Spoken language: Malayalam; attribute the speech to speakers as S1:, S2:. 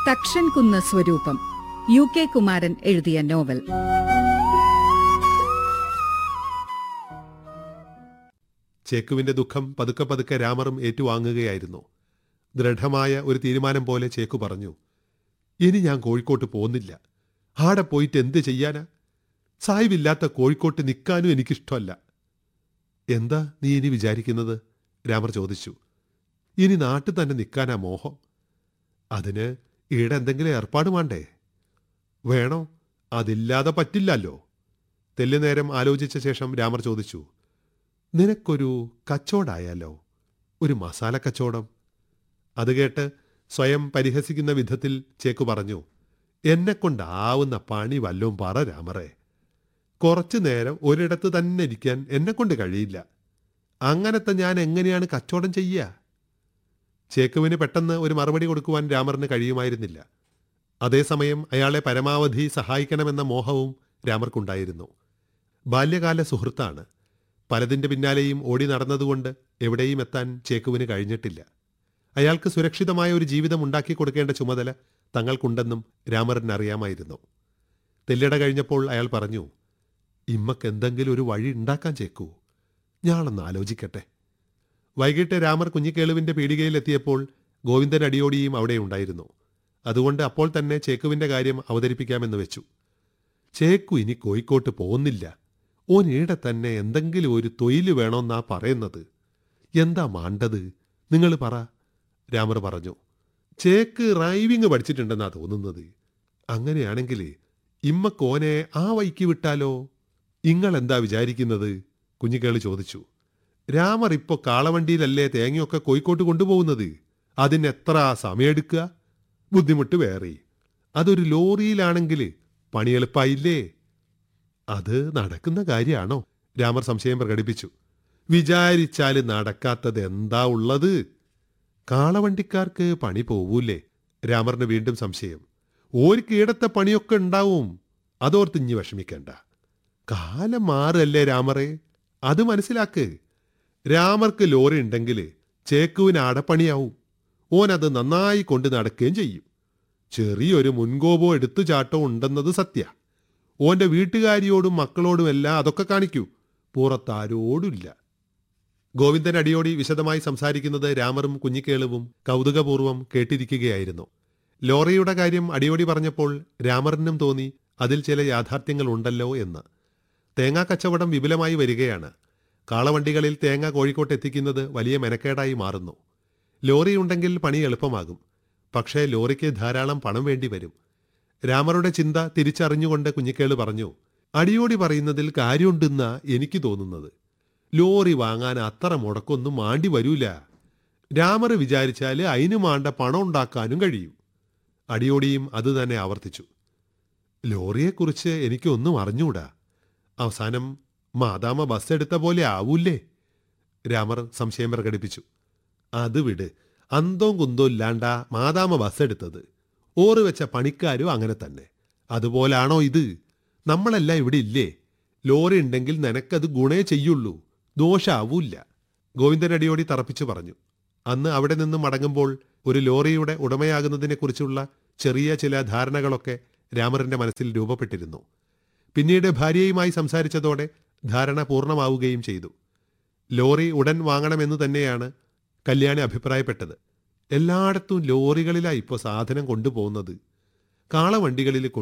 S1: തക്ഷൻ കുന്ന് സ്വരൂപം യു കെ കുമാരൻ എഴുതിയ നോവൽ
S2: ചേക്കുവിന്റെ ദുഃഖം പതുക്കെ പതുക്കെ രാമറും ഏറ്റുവാങ്ങുകയായിരുന്നു ദൃഢമായ ഒരു തീരുമാനം പോലെ ചേക്കു പറഞ്ഞു ഇനി ഞാൻ കോഴിക്കോട്ട് പോകുന്നില്ല ആടെ പോയിട്ട് എന്ത് ചെയ്യാനാ സായിവില്ലാത്ത കോഴിക്കോട്ട് നിൽക്കാനും എനിക്കിഷ്ടമല്ല എന്താ നീ ഇനി വിചാരിക്കുന്നത് രാമർ ചോദിച്ചു ഇനി നാട്ടിൽ തന്നെ നിൽക്കാനാ മോഹം അതിന് ഈടെ എന്തെങ്കിലും ഏർപ്പാട് വേണ്ടേ വേണോ അതില്ലാതെ പറ്റില്ലല്ലോ തെല്ലുനേരം ആലോചിച്ച ശേഷം രാമർ ചോദിച്ചു നിനക്കൊരു കച്ചവടായാലോ ഒരു മസാല കച്ചവടം അത് കേട്ട് സ്വയം പരിഹസിക്കുന്ന വിധത്തിൽ ചേക്കു പറഞ്ഞു എന്നെ കൊണ്ടാവുന്ന പണി വല്ലവും പറ രാമറേ കുറച്ചു നേരം ഒരിടത്ത് തന്നെ ഇരിക്കാൻ എന്നെ കൊണ്ട് കഴിയില്ല അങ്ങനത്തെ ഞാൻ എങ്ങനെയാണ് കച്ചവടം ചെയ്യുക ചേക്കുവിന് പെട്ടെന്ന് ഒരു മറുപടി കൊടുക്കുവാൻ രാമറിന് കഴിയുമായിരുന്നില്ല അതേസമയം അയാളെ പരമാവധി സഹായിക്കണമെന്ന മോഹവും രാമർക്കുണ്ടായിരുന്നു ബാല്യകാല സുഹൃത്താണ് പലതിൻ്റെ പിന്നാലെയും ഓടി നടന്നതുകൊണ്ട് എവിടെയും എത്താൻ ചേക്കുവിന് കഴിഞ്ഞിട്ടില്ല അയാൾക്ക് സുരക്ഷിതമായ ഒരു ജീവിതം ഉണ്ടാക്കി കൊടുക്കേണ്ട ചുമതല തങ്ങൾക്കുണ്ടെന്നും രാമറിന് അറിയാമായിരുന്നു തെല്ലിട കഴിഞ്ഞപ്പോൾ അയാൾ പറഞ്ഞു ഇമ്മക്ക് എന്തെങ്കിലും ഒരു വഴി ഉണ്ടാക്കാൻ ചേക്കൂ ഞാളൊന്ന് ആലോചിക്കട്ടെ വൈകിട്ട് രാമർ കുഞ്ഞിക്കേളുവിന്റെ പീടികയിലെത്തിയപ്പോൾ ഗോവിന്ദൻ അടിയോടിയും അവിടെ ഉണ്ടായിരുന്നു അതുകൊണ്ട് അപ്പോൾ തന്നെ ചേക്കുവിന്റെ കാര്യം അവതരിപ്പിക്കാമെന്ന് വെച്ചു ചേക്കു ഇനി കോഴിക്കോട്ട് പോകുന്നില്ല ഓൻ ഈടെ തന്നെ എന്തെങ്കിലും ഒരു തൊഴിൽ വേണമെന്നാ പറയുന്നത് എന്താ മാണ്ടത് നിങ്ങൾ പറ രാമർ പറഞ്ഞു ചേക്ക് ഡ്രൈവിംഗ് പഠിച്ചിട്ടുണ്ടെന്നാ തോന്നുന്നത് അങ്ങനെയാണെങ്കിൽ ഇമ്മക്കോനെ ആ വഴിക്ക് വിട്ടാലോ ഇങ്ങൾ എന്താ വിചാരിക്കുന്നത് കുഞ്ഞിക്കേള് ചോദിച്ചു രാമർ ഇപ്പോ കാളവണ്ടിയിലല്ലേ തേങ്ങയൊക്കെ കോഴിക്കോട്ട് കൊണ്ടുപോകുന്നത് അതിന് എത്ര സമയമെടുക്കുക ബുദ്ധിമുട്ട് വേറെ അതൊരു ലോറിയിലാണെങ്കിൽ പണി എളുപ്പായില്ലേ അത് നടക്കുന്ന കാര്യമാണോ രാമർ സംശയം പ്രകടിപ്പിച്ചു വിചാരിച്ചാൽ നടക്കാത്തത് എന്താ ഉള്ളത് കാളവണ്ടിക്കാർക്ക് പണി പോവൂലേ രാമറിന് വീണ്ടും സംശയം ഓർക്ക് ഇടത്തെ പണിയൊക്കെ ഉണ്ടാവും അതോർത്ത് ഇഞ്ഞി വിഷമിക്കണ്ട കാലം മാറല്ലേ രാമറെ അത് മനസ്സിലാക്ക് രാമർക്ക് ലോറി ഉണ്ടെങ്കിൽ ചേക്കുവിന് അടപ്പണിയാവും ഓൻ അത് നന്നായി കൊണ്ട് നടക്കുകയും ചെയ്യും ചെറിയൊരു മുൻകോപോ എടുത്തു ചാട്ടോ ഉണ്ടെന്നത് സത്യ ഓന്റെ വീട്ടുകാരിയോടും മക്കളോടും എല്ലാം അതൊക്കെ കാണിക്കൂ പുറത്താരോടുമില്ല ഗോവിന്ദൻ അടിയോടി വിശദമായി സംസാരിക്കുന്നത് രാമറും കുഞ്ഞിക്കേളുവും കൗതുകപൂർവ്വം കേട്ടിരിക്കുകയായിരുന്നു ലോറിയുടെ കാര്യം അടിയോടി പറഞ്ഞപ്പോൾ രാമറിനും തോന്നി അതിൽ ചില യാഥാർത്ഥ്യങ്ങൾ ഉണ്ടല്ലോ എന്ന് തേങ്ങാ കച്ചവടം വിപുലമായി വരികയാണ് കാളവണ്ടികളിൽ തേങ്ങ കോഴിക്കോട്ട് എത്തിക്കുന്നത് വലിയ മെനക്കേടായി മാറുന്നു ലോറി ഉണ്ടെങ്കിൽ പണി എളുപ്പമാകും പക്ഷേ ലോറിക്ക് ധാരാളം പണം വേണ്ടി വരും രാമറുടെ ചിന്ത തിരിച്ചറിഞ്ഞുകൊണ്ട് കുഞ്ഞിക്കേള് പറഞ്ഞു അടിയോടി പറയുന്നതിൽ കാര്യമുണ്ടെന്നാ എനിക്ക് തോന്നുന്നത് ലോറി വാങ്ങാൻ അത്ര മുടക്കൊന്നും മാണ്ടി വരൂല രാമർ വിചാരിച്ചാൽ അതിനു മാണ്ട പണം ഉണ്ടാക്കാനും കഴിയും അടിയോടിയും അത് തന്നെ ആവർത്തിച്ചു ലോറിയെക്കുറിച്ച് എനിക്കൊന്നും അറിഞ്ഞൂടാ അവസാനം മാതാമ ബസ് എടുത്ത പോലെ ആവൂലേ രാമർ സംശയം പ്രകടിപ്പിച്ചു അത് വിട് അന്തവും കുന്തവും ഇല്ലാണ്ട മാതാമ ബസ് എടുത്തത് ഓറ് വെച്ച പണിക്കാരും അങ്ങനെ തന്നെ അതുപോലാണോ ഇത് നമ്മളെല്ലാം ഇവിടെ ഇല്ലേ ലോറി ഉണ്ടെങ്കിൽ നിനക്കത് ഗുണേ ചെയ്യുള്ളൂ ദോഷാവൂല്ല ഗോവിന്ദനടിയോടി തറപ്പിച്ചു പറഞ്ഞു അന്ന് അവിടെ നിന്ന് മടങ്ങുമ്പോൾ ഒരു ലോറിയുടെ ഉടമയാകുന്നതിനെക്കുറിച്ചുള്ള ചെറിയ ചില ധാരണകളൊക്കെ രാമറിന്റെ മനസ്സിൽ രൂപപ്പെട്ടിരുന്നു പിന്നീട് ഭാര്യയുമായി സംസാരിച്ചതോടെ ധാരണ പൂർണ്ണമാവുകയും ചെയ്തു ലോറി ഉടൻ വാങ്ങണമെന്ന് തന്നെയാണ് കല്യാണി അഭിപ്രായപ്പെട്ടത് എല്ലായിടത്തും ലോറികളിലായി ഇപ്പോൾ സാധനം കൊണ്ടുപോകുന്നത് കാളവണ്ടികളിൽ